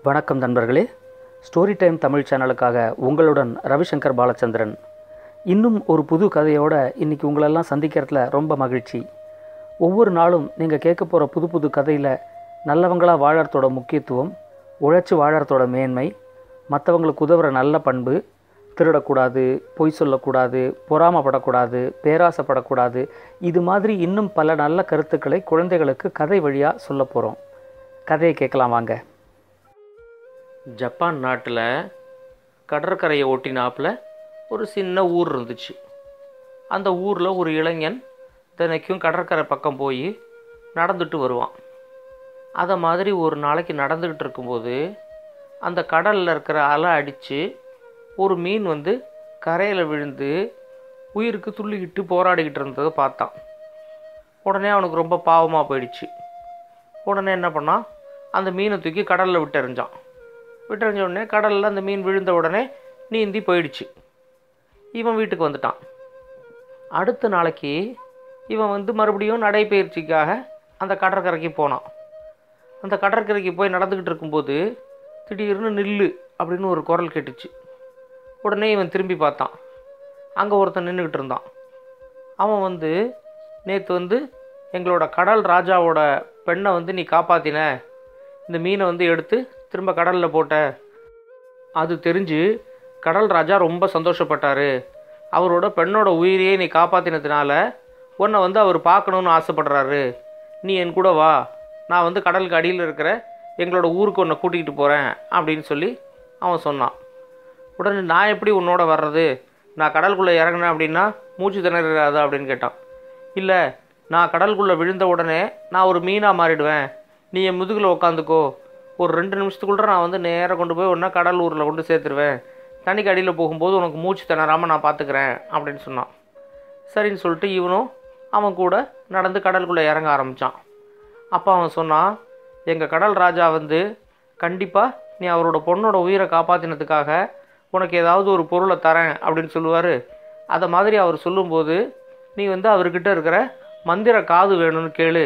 வணக்கம் நண்பர்களே story time Tamil சேனலுக்காக உங்களுடன் ரவிசங்கர் பாலச்சந்திரன் இன்னும் ஒரு புது கதையோட இன்னைக்கு உங்களெல்லாம் சந்திக்கிறதுல ரொம்ப மகிழ்ச்சி ஒவ்வொரு நாளும் நீங்கள் கேட்க போகிற புது புது கதையில் நல்லவங்களாக வாழறதோட முக்கியத்துவம் உழைச்சி வாழறதோட மேன்மை மற்றவங்களுக்கு உதவுற நல்ல பண்பு திருடக்கூடாது பொய் சொல்லக்கூடாது பொறாமப்படக்கூடாது பேராசைப்படக்கூடாது இது மாதிரி இன்னும் பல நல்ல கருத்துக்களை குழந்தைகளுக்கு கதை வழியாக சொல்ல போகிறோம் கதையை கேட்கலாம் வாங்க ஜப்பான் நாட்டில் கடற்கரையை ஒட்டினாப்புல ஒரு சின்ன ஊர் இருந்துச்சு அந்த ஊரில் ஒரு இளைஞன் தினைக்கும் கடற்கரை பக்கம் போய் நடந்துட்டு வருவான் அதை மாதிரி ஒரு நாளைக்கு நடந்துக்கிட்டு இருக்கும்போது அந்த கடலில் இருக்கிற அலை அடித்து ஒரு மீன் வந்து கரையில் விழுந்து உயிருக்கு துள்ளிக்கிட்டு போராடிக்கிட்டு இருந்ததை பார்த்தான் உடனே அவனுக்கு ரொம்ப பாவமாக போயிடுச்சு உடனே என்ன பண்ணான் அந்த மீனை தூக்கி கடலில் விட்டெறிஞ்சான் விட்டெறிஞ்ச உடனே கடலில் அந்த மீன் விழுந்த உடனே நீந்தி போயிடுச்சு இவன் வீட்டுக்கு வந்துட்டான் அடுத்த நாளைக்கு இவன் வந்து மறுபடியும் நடைப்பயிற்சிக்காக அந்த கடற்கரைக்கு போனான் அந்த கடற்கரைக்கு போய் நடந்துக்கிட்டு இருக்கும்போது திடீர்னு நில்லு அப்படின்னு ஒரு குரல் கேட்டுச்சு உடனே இவன் திரும்பி பார்த்தான் அங்கே ஒருத்தன் நின்றுக்கிட்டு இருந்தான் அவன் வந்து நேற்று வந்து எங்களோட கடல் ராஜாவோட பெண்ணை வந்து நீ காப்பாத்தின இந்த மீனை வந்து எடுத்து திரும்ப கடலில் போட்ட அது தெரிஞ்சு கடல் ராஜா ரொம்ப சந்தோஷப்பட்டார் அவரோட பெண்ணோட உயிரையே நீ காப்பாற்றினதுனால உன்னை வந்து அவர் பார்க்கணுன்னு ஆசைப்படுறாரு நீ என் கூட வா நான் வந்து கடலுக்கு அடியில் இருக்கிற எங்களோட ஊருக்கு உன்னை கூட்டிகிட்டு போகிறேன் அப்படின்னு சொல்லி அவன் சொன்னான் உடனே நான் எப்படி உன்னோட வர்றது நான் கடலுக்குள்ளே இறங்கினேன் அப்படின்னா மூச்சு திணறாதா அப்படின்னு கேட்டான் இல்லை நான் கடலுக்குள்ளே விழுந்த உடனே நான் ஒரு மீனாக மாறிடுவேன் நீ என் முதுகில் உட்காந்துக்கோ ஒரு ரெண்டு நிமிஷத்துக்குள்ள நான் வந்து நேராக கொண்டு போய் ஒன்றா கடல் ஊரில் கொண்டு சேர்த்துருவேன் தண்ணிக்கு அடியில் போகும்போது உனக்கு மூச்சு திணறாமல் நான் பார்த்துக்கிறேன் அப்படின்னு சொன்னான் சரின்னு சொல்லிட்டு இவனும் அவன் கூட நடந்து கடலுக்குள்ளே இறங்க ஆரம்பித்தான் அப்போ அவன் சொன்னான் எங்கள் கடல் ராஜா வந்து கண்டிப்பாக நீ அவரோட பொண்ணோட உயிரை காப்பாற்றினதுக்காக உனக்கு ஏதாவது ஒரு பொருளை தரேன் அப்படின்னு சொல்லுவார் அதை மாதிரி அவர் சொல்லும்போது நீ வந்து அவர்கிட்ட இருக்கிற மந்திர காது வேணும்னு கேளு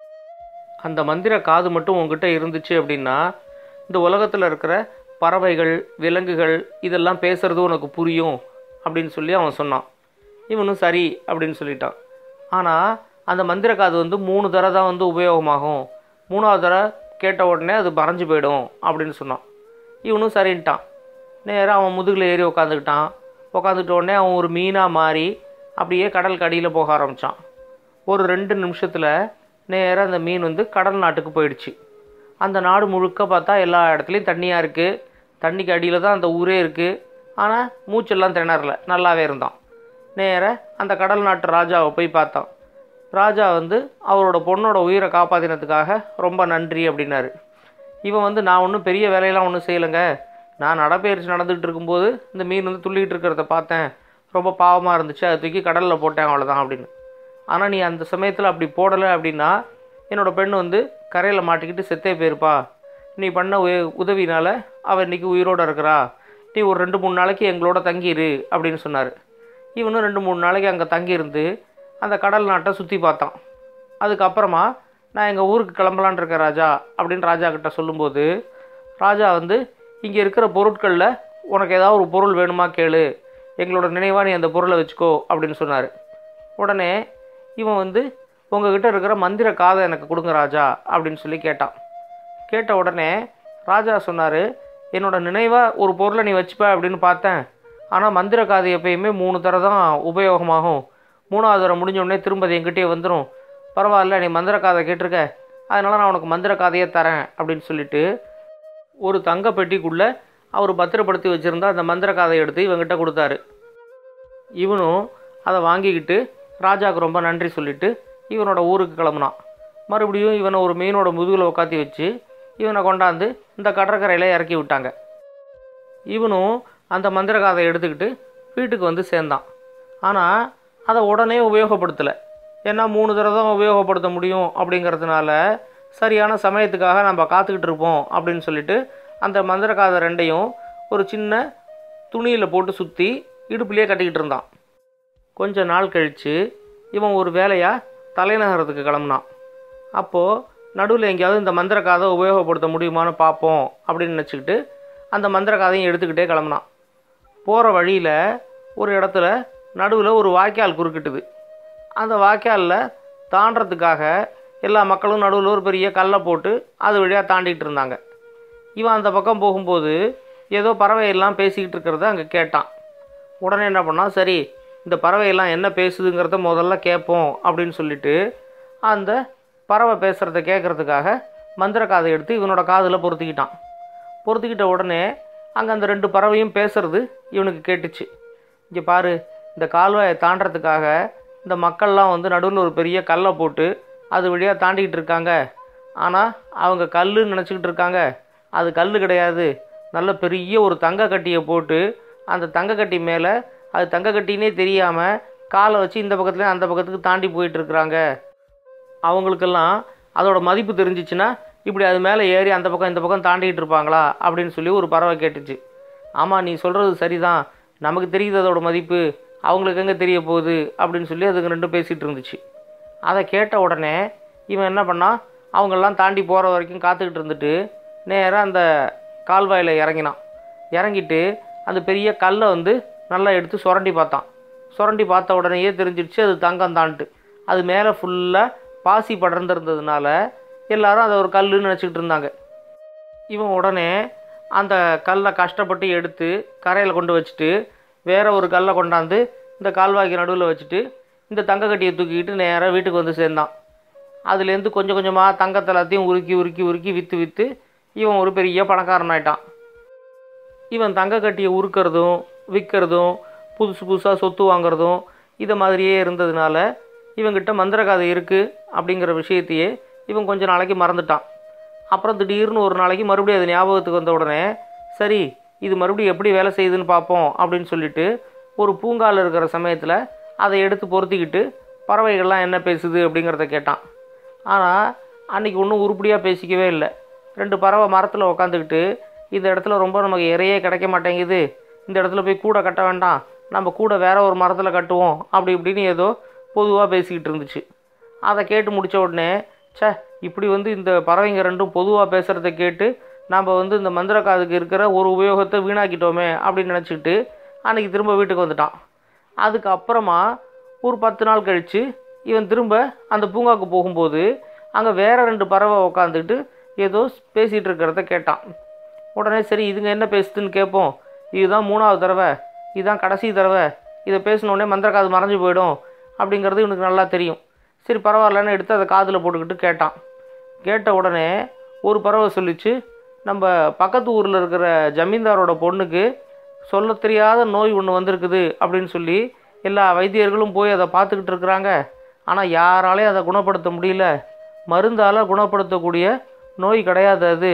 அந்த மந்திர காது மட்டும் உங்ககிட்ட இருந்துச்சு அப்படின்னா இந்த உலகத்தில் இருக்கிற பறவைகள் விலங்குகள் இதெல்லாம் பேசுறது உனக்கு புரியும் அப்படின்னு சொல்லி அவன் சொன்னான் இவனும் சரி அப்படின்னு சொல்லிட்டான் ஆனால் அந்த மந்திர காது வந்து மூணு தடவை தான் வந்து உபயோகமாகும் மூணாவது தடவை கேட்ட உடனே அது மறைஞ்சு போயிடும் அப்படின்னு சொன்னான் இவனும் சரின்ட்டான் நேராக அவன் முதுகில் ஏறி உக்காந்துக்கிட்டான் உக்காந்துட்ட உடனே அவன் ஒரு மீனாக மாறி அப்படியே கடலுக்கு அடியில் போக ஆரம்பித்தான் ஒரு ரெண்டு நிமிஷத்தில் நேராக அந்த மீன் வந்து கடல் நாட்டுக்கு போயிடுச்சு அந்த நாடு முழுக்க பார்த்தா எல்லா இடத்துலையும் தண்ணியாக இருக்குது தண்ணிக்கு அடியில் தான் அந்த ஊரே இருக்குது ஆனால் மூச்செல்லாம் திணறல நல்லாவே இருந்தான் நேராக அந்த கடல் நாட்டு ராஜாவை போய் பார்த்தான் ராஜா வந்து அவரோட பொண்ணோட உயிரை காப்பாற்றினதுக்காக ரொம்ப நன்றி அப்படின்னாரு இவன் வந்து நான் ஒன்றும் பெரிய வேலையெல்லாம் ஒன்றும் செய்யலைங்க நான் நடப்பயிற்சி நடந்துகிட்டு இருக்கும்போது இந்த மீன் வந்து துள்ளிக்கிட்டு இருக்கிறத பார்த்தேன் ரொம்ப பாவமாக இருந்துச்சு அதை தூக்கி கடலில் போட்டேன் அவ்வளோதான் அப்படின்னு ஆனால் நீ அந்த சமயத்தில் அப்படி போடலை அப்படின்னா என்னோடய பெண் வந்து கரையில் மாட்டிக்கிட்டு செத்தே போயிருப்பா நீ பண்ண உ- உதவினால அவள் இன்றைக்கி உயிரோடு இருக்கிறா நீ ஒரு ரெண்டு மூணு நாளைக்கு எங்களோட தங்கியிரு அப்படின்னு சொன்னார் இவனும் ரெண்டு மூணு நாளைக்கு அங்கே தங்கியிருந்து அந்த கடல் நாட்டை சுற்றி பார்த்தான் அதுக்கப்புறமா நான் எங்கள் ஊருக்கு கிளம்பலான் இருக்கேன் ராஜா அப்படின்னு ராஜா கிட்ட சொல்லும்போது ராஜா வந்து இங்கே இருக்கிற பொருட்களில் உனக்கு ஏதாவது ஒரு பொருள் வேணுமா கேளு எங்களோட நினைவாக நீ அந்த பொருளை வச்சுக்கோ அப்படின்னு சொன்னார் உடனே இவன் வந்து உங்ககிட்ட இருக்கிற மந்திர காதை எனக்கு கொடுங்க ராஜா அப்படின்னு சொல்லி கேட்டான் கேட்ட உடனே ராஜா சொன்னார் என்னோட நினைவாக ஒரு பொருளை நீ வச்சுப்ப அப்படின்னு பார்த்தேன் ஆனால் மந்திர காது எப்பயுமே மூணு தடவை தான் உபயோகமாகும் மூணாவது தடவை முடிஞ்ச உடனே திரும்ப அது என்கிட்டயே வந்துடும் பரவாயில்ல நீ மந்திர காதை கேட்டிருக்க அதனால் நான் உனக்கு மந்திர காதையே தரேன் அப்படின்னு சொல்லிட்டு ஒரு தங்க பெட்டிக்குள்ளே அவர் பத்திரப்படுத்தி வச்சுருந்த அந்த மந்திர காதை எடுத்து இவங்கிட்ட கொடுத்தாரு இவனும் அதை வாங்கிக்கிட்டு ராஜாவுக்கு ரொம்ப நன்றி சொல்லிட்டு இவனோட ஊருக்கு கிளம்புனான் மறுபடியும் இவனை ஒரு மீனோட முதுகில் உட்காத்தி வச்சு இவனை கொண்டாந்து இந்த கடற்கரையில் இறக்கி விட்டாங்க இவனும் அந்த மந்திர காதை எடுத்துக்கிட்டு வீட்டுக்கு வந்து சேர்ந்தான் ஆனால் அதை உடனே உபயோகப்படுத்தலை ஏன்னா மூணு தடவை தான் உபயோகப்படுத்த முடியும் அப்படிங்கிறதுனால சரியான சமயத்துக்காக நம்ம காத்துக்கிட்டு இருப்போம் அப்படின்னு சொல்லிட்டு அந்த மந்திர காதை ரெண்டையும் ஒரு சின்ன துணியில் போட்டு சுற்றி இடுப்புலேயே கட்டிக்கிட்டு இருந்தான் கொஞ்ச நாள் கழித்து இவன் ஒரு வேலையாக தலைநகரத்துக்கு கிளம்புனான் அப்போது நடுவில் எங்கேயாவது இந்த மந்திர காதை உபயோகப்படுத்த முடியுமான்னு பார்ப்போம் அப்படின்னு நினச்சிக்கிட்டு அந்த மந்திர காதையும் எடுத்துக்கிட்டே கிளம்புனான் போகிற வழியில் ஒரு இடத்துல நடுவில் ஒரு வாய்க்கால் குறுக்கிட்டுது அந்த வாய்க்காலில் தாண்டறதுக்காக எல்லா மக்களும் நடுவில் ஒரு பெரிய கல்லை போட்டு அது வழியாக தாண்டிட்டு இருந்தாங்க இவன் அந்த பக்கம் போகும்போது ஏதோ பறவையெல்லாம் பேசிக்கிட்டு இருக்கிறத அங்கே கேட்டான் உடனே என்ன பண்ணான் சரி இந்த பறவையெல்லாம் என்ன பேசுதுங்கிறத முதல்ல கேட்போம் அப்படின்னு சொல்லிட்டு அந்த பறவை பேசுகிறத கேட்குறதுக்காக மந்திர காதை எடுத்து இவனோட காதில் பொருத்திக்கிட்டான் பொருத்திக்கிட்ட உடனே அங்கே அந்த ரெண்டு பறவையும் பேசுறது இவனுக்கு கேட்டுச்சு இங்கே பாரு இந்த கால்வாயை தாண்டறதுக்காக இந்த மக்கள்லாம் வந்து நடுவில் ஒரு பெரிய கல்லை போட்டு அது வழியாக தாண்டிக்கிட்டு இருக்காங்க ஆனால் அவங்க கல்லுன்னு நினச்சிக்கிட்டு இருக்காங்க அது கல் கிடையாது நல்ல பெரிய ஒரு தங்க கட்டியை போட்டு அந்த தங்க கட்டி மேலே அது தங்க கட்டினே தெரியாமல் காலை வச்சு இந்த பக்கத்துலேயும் அந்த பக்கத்துக்கு தாண்டி போயிட்டு இருக்கிறாங்க அவங்களுக்கெல்லாம் அதோட மதிப்பு தெரிஞ்சிச்சுன்னா இப்படி அது மேலே ஏறி அந்த பக்கம் இந்த பக்கம் தாண்டிக்கிட்டு இருப்பாங்களா அப்படின்னு சொல்லி ஒரு பறவை கேட்டுச்சு ஆமாம் நீ சொல்கிறது சரிதான் நமக்கு தெரியுது அதோட மதிப்பு அவங்களுக்கு எங்கே தெரிய போகுது அப்படின்னு சொல்லி அதுங்க ரெண்டும் பேசிகிட்டு இருந்துச்சு அதை கேட்ட உடனே இவன் என்ன பண்ணான் அவங்கெல்லாம் தாண்டி போகிற வரைக்கும் காத்துக்கிட்டு இருந்துட்டு நேராக அந்த கால்வாயில் இறங்கினான் இறங்கிட்டு அந்த பெரிய கல்லை வந்து நல்லா எடுத்து சுரண்டி பார்த்தான் சுரண்டி பார்த்த உடனேயே தெரிஞ்சிடுச்சு அது தங்கம் தான்ட்டு அது மேலே ஃபுல்லாக பாசி படர்ந்துருந்ததுனால எல்லாரும் அதை ஒரு கல்லுன்னு நினச்சிக்கிட்டு இருந்தாங்க இவன் உடனே அந்த கல்லை கஷ்டப்பட்டு எடுத்து கரையில் கொண்டு வச்சுட்டு வேற ஒரு கல்லை கொண்டாந்து இந்த கால்வாய்க்கு நடுவில் வச்சுட்டு இந்த தங்க கட்டியை தூக்கிக்கிட்டு நேராக வீட்டுக்கு வந்து சேர்ந்தான் அதுலேருந்து கொஞ்சம் கொஞ்சமாக தங்கத்தை எல்லாத்தையும் உருக்கி உருக்கி உருக்கி விற்று விற்று இவன் ஒரு பெரிய பணக்காரன் ஆயிட்டான் இவன் தங்க கட்டியை உருக்கிறதும் விற்கிறதும் புதுசு புதுசாக சொத்து வாங்குறதும் இதை மாதிரியே இருந்ததுனால இவங்கிட்ட மந்திரகாதை இருக்குது அப்படிங்கிற விஷயத்தையே இவன் கொஞ்ச நாளைக்கு மறந்துட்டான் அப்புறம் திடீர்னு ஒரு நாளைக்கு மறுபடியும் அது ஞாபகத்துக்கு வந்த உடனே சரி இது மறுபடியும் எப்படி வேலை செய்யுதுன்னு பார்ப்போம் அப்படின்னு சொல்லிட்டு ஒரு பூங்கால இருக்கிற சமயத்தில் அதை எடுத்து பொருத்திக்கிட்டு பறவைகள்லாம் என்ன பேசுது அப்படிங்கிறத கேட்டான் ஆனால் அன்னைக்கு ஒன்றும் உருப்படியாக பேசிக்கவே இல்லை ரெண்டு பறவை மரத்தில் உக்காந்துக்கிட்டு இந்த இடத்துல ரொம்ப நமக்கு இறையே கிடைக்க மாட்டேங்குது இந்த இடத்துல போய் கூடை கட்ட வேண்டாம் நம்ம கூட வேற ஒரு மரத்தில் கட்டுவோம் அப்படி இப்படின்னு ஏதோ பொதுவாக பேசிக்கிட்டு இருந்துச்சு அதை கேட்டு முடித்த உடனே ச்சே இப்படி வந்து இந்த பறவைங்க ரெண்டும் பொதுவாக பேசுகிறத கேட்டு நம்ம வந்து இந்த மந்திரக்காதுக்கு இருக்கிற ஒரு உபயோகத்தை வீணாக்கிட்டோமே அப்படின்னு நினச்சிக்கிட்டு அன்னைக்கு திரும்ப வீட்டுக்கு வந்துட்டான் அதுக்கப்புறமா ஒரு பத்து நாள் கழித்து இவன் திரும்ப அந்த பூங்காவுக்கு போகும்போது அங்கே வேற ரெண்டு பறவை உக்காந்துக்கிட்டு ஏதோ பேசிகிட்டு இருக்கிறத கேட்டான் உடனே சரி இதுங்க என்ன பேசுதுன்னு கேட்போம் இதுதான் மூணாவது தடவை இதுதான் கடைசி தடவை இதை பேசினோடனே மந்திரக்காது மறைஞ்சு போயிடும் அப்படிங்கிறது இவனுக்கு நல்லா தெரியும் சரி பரவாயில்லன்னு எடுத்து அதை காதில் போட்டுக்கிட்டு கேட்டான் கேட்ட உடனே ஒரு பறவை சொல்லிச்சு நம்ம பக்கத்து ஊரில் இருக்கிற ஜமீன்தாரோட பொண்ணுக்கு சொல்ல தெரியாத நோய் ஒன்று வந்திருக்குது அப்படின்னு சொல்லி எல்லா வைத்தியர்களும் போய் அதை பார்த்துக்கிட்டு இருக்கிறாங்க ஆனால் யாராலையும் அதை குணப்படுத்த முடியல மருந்தால் குணப்படுத்தக்கூடிய நோய் கிடையாது அது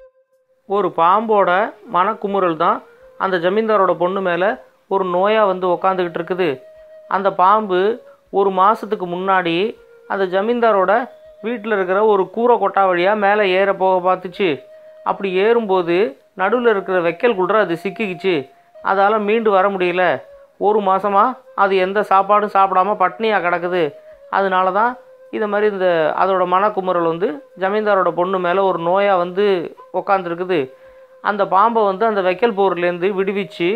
ஒரு பாம்போட மனக்குமுறல் தான் அந்த ஜமீன்தாரோட பொண்ணு மேலே ஒரு நோயாக வந்து உக்காந்துக்கிட்டு இருக்குது அந்த பாம்பு ஒரு மாதத்துக்கு முன்னாடி அந்த ஜமீன்தாரோட வீட்டில் இருக்கிற ஒரு கூரை கொட்டா வழியாக மேலே ஏற போக பார்த்துச்சு அப்படி ஏறும்போது நடுவில் இருக்கிற வைக்கல்குள்ள அது சிக்கிக்கிச்சு அதால் மீண்டு வர முடியல ஒரு மாதமாக அது எந்த சாப்பாடும் சாப்பிடாம பட்னியாக கிடக்குது அதனால தான் இது மாதிரி இந்த அதோட மனக்குமுறல் வந்து ஜமீன்தாரோட பொண்ணு மேலே ஒரு நோயாக வந்து உக்காந்துருக்குது அந்த பாம்பை வந்து அந்த வைக்கல் போர்லேருந்து விடுவிச்சு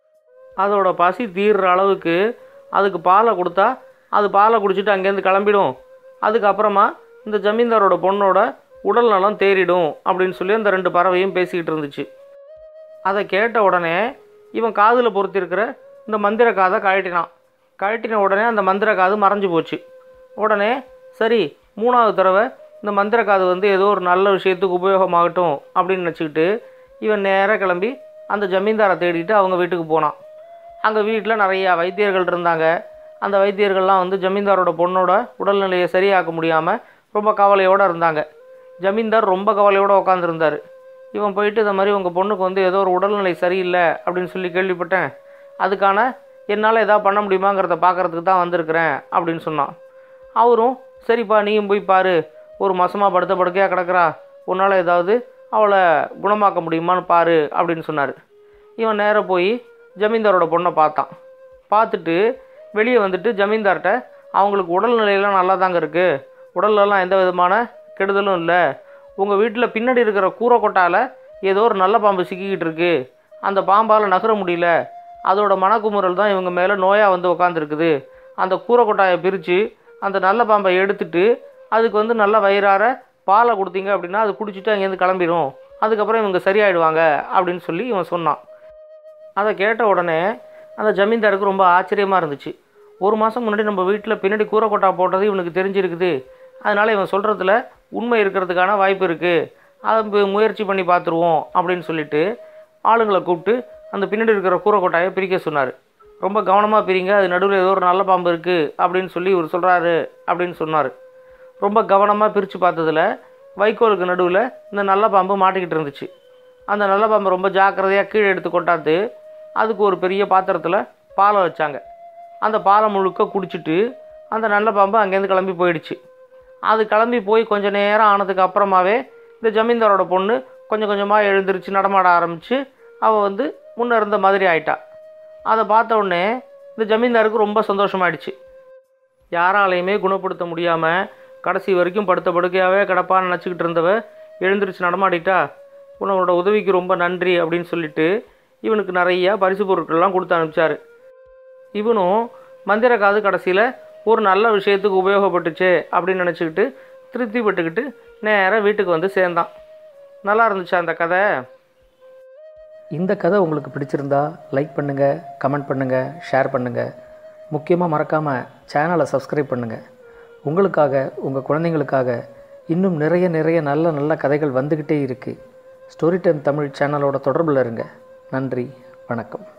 அதோட பசி தீர்ற அளவுக்கு அதுக்கு பாலை கொடுத்தா அது பாலை குடிச்சிட்டு அங்கேருந்து கிளம்பிடும் அதுக்கப்புறமா இந்த ஜமீன்தாரோட பொண்ணோட உடல் நலம் தேறிடும் அப்படின்னு சொல்லி அந்த ரெண்டு பறவையும் பேசிக்கிட்டு இருந்துச்சு அதை கேட்ட உடனே இவன் காதில் பொருத்திருக்கிற இந்த மந்திர காதை கழட்டினான் கழட்டின உடனே அந்த மந்திர காது மறைஞ்சு போச்சு உடனே சரி மூணாவது தடவை இந்த மந்திர காது வந்து ஏதோ ஒரு நல்ல விஷயத்துக்கு உபயோகமாகட்டும் அப்படின்னு நினச்சிக்கிட்டு இவன் நேராக கிளம்பி அந்த ஜமீன்தாரை தேடிட்டு அவங்க வீட்டுக்கு போனான் அங்கே வீட்டில் நிறையா வைத்தியர்கள் இருந்தாங்க அந்த வைத்தியர்கள்லாம் வந்து ஜமீன்தாரோட பொண்ணோட உடல்நிலையை சரியாக்க முடியாமல் ரொம்ப கவலையோடு இருந்தாங்க ஜமீன்தார் ரொம்ப கவலையோடு உட்காந்துருந்தார் இவன் போயிட்டு இந்த மாதிரி உங்கள் பொண்ணுக்கு வந்து ஏதோ ஒரு உடல்நிலை சரியில்லை அப்படின்னு சொல்லி கேள்விப்பட்டேன் அதுக்கான என்னால் எதாவது பண்ண முடியுமாங்கிறத பார்க்கறதுக்கு தான் வந்திருக்கிறேன் அப்படின்னு சொன்னான் அவரும் சரிப்பா நீயும் போய் பாரு ஒரு மாசமாக படுத்த படுக்கையாக கிடக்குறா உன்னால் ஏதாவது அவளை குணமாக்க முடியுமான்னு பாரு அப்படின்னு சொன்னார் இவன் நேராக போய் ஜமீன்தாரோட பொண்ணை பார்த்தான் பார்த்துட்டு வெளியே வந்துட்டு ஜமீன்தார்கிட்ட அவங்களுக்கு உடல்நிலையெல்லாம் நல்லா தாங்க இருக்குது உடல்லலாம் எந்த விதமான கெடுதலும் இல்லை உங்கள் வீட்டில் பின்னாடி இருக்கிற கூரை கொட்டால் ஏதோ ஒரு நல்ல பாம்பு சிக்கிக்கிட்டு இருக்கு அந்த பாம்பால் நகர முடியல அதோட மனக்குமுறல் தான் இவங்க மேலே நோயாக வந்து உக்காந்துருக்குது அந்த கூரை கொட்டாயை பிரித்து அந்த நல்ல பாம்பை எடுத்துட்டு அதுக்கு வந்து நல்ல வயிறார பாலை கொடுத்தீங்க அப்படின்னா அது குடிச்சிட்டு அங்கேருந்து கிளம்பிடும் அதுக்கப்புறம் இவங்க சரியாயிடுவாங்க அப்படின்னு சொல்லி இவன் சொன்னான் அதை கேட்ட உடனே அந்த ஜமீன்தாருக்கு ரொம்ப ஆச்சரியமாக இருந்துச்சு ஒரு மாதம் முன்னாடி நம்ம வீட்டில் பின்னாடி கூரை கொட்டா போட்டது இவனுக்கு தெரிஞ்சிருக்குது அதனால் இவன் சொல்கிறதுல உண்மை இருக்கிறதுக்கான வாய்ப்பு இருக்குது அதை பு- முயற்சி பண்ணி பார்த்துருவோம் அப்படின்னு சொல்லிட்டு ஆளுங்களை கூப்பிட்டு அந்த பின்னாடி இருக்கிற கூரை கொட்டாயை பிரிக்க சொன்னார் ரொம்ப கவனமாக பிரிங்க அது நடுவில் ஏதோ ஒரு நல்ல பாம்பு இருக்குது அப்படின்னு சொல்லி இவர் சொல்கிறாரு அப்படின்னு சொன்னார் ரொம்ப கவனமாக பிரித்து பார்த்ததுல வைக்கோலுக்கு நடுவில் இந்த நல்ல பாம்பு மாட்டிக்கிட்டு இருந்துச்சு அந்த நல்ல பாம்பை ரொம்ப ஜாக்கிரதையாக கீழே எடுத்து கொண்டாந்து அதுக்கு ஒரு பெரிய பாத்திரத்தில் பாலை வச்சாங்க அந்த பாலை முழுக்க குடிச்சிட்டு அந்த நல்ல பாம்பு அங்கேருந்து கிளம்பி போயிடுச்சு அது கிளம்பி போய் கொஞ்ச நேரம் ஆனதுக்கு அப்புறமாவே இந்த ஜமீன்தாரோட பொண்ணு கொஞ்சம் கொஞ்சமாக எழுந்திருச்சு நடமாட ஆரம்பித்து அவள் வந்து முன்ன இருந்த மாதிரி ஆயிட்டா அதை பார்த்த உடனே இந்த ஜமீன்தாருக்கு ரொம்ப சந்தோஷமாயிடுச்சு யாராலையுமே குணப்படுத்த முடியாமல் கடைசி வரைக்கும் படுத்த படுக்கையாகவே கிடப்பான்னு நினச்சிக்கிட்டு இருந்தவ எழுந்திருச்சு நடமாடிட்டா உன்னோட உதவிக்கு ரொம்ப நன்றி அப்படின்னு சொல்லிட்டு இவனுக்கு நிறைய பரிசு பொருட்கள்லாம் கொடுத்து அனுப்பிச்சாரு இவனும் மந்திரக்காது கடைசியில் ஒரு நல்ல விஷயத்துக்கு உபயோகப்பட்டுச்சே அப்படின்னு நினச்சிக்கிட்டு திருப்திப்பட்டுக்கிட்டு நேராக வீட்டுக்கு வந்து சேர்ந்தான் நல்லா இருந்துச்சா அந்த கதை இந்த கதை உங்களுக்கு பிடிச்சிருந்தா லைக் பண்ணுங்கள் கமெண்ட் பண்ணுங்கள் ஷேர் பண்ணுங்கள் முக்கியமாக மறக்காமல் சேனலை சப்ஸ்கிரைப் பண்ணுங்கள் உங்களுக்காக உங்கள் குழந்தைங்களுக்காக இன்னும் நிறைய நிறைய நல்ல நல்ல கதைகள் வந்துக்கிட்டே இருக்குது ஸ்டோரி டைம் தமிழ் சேனலோட தொடர்பில் இருங்க நன்றி வணக்கம்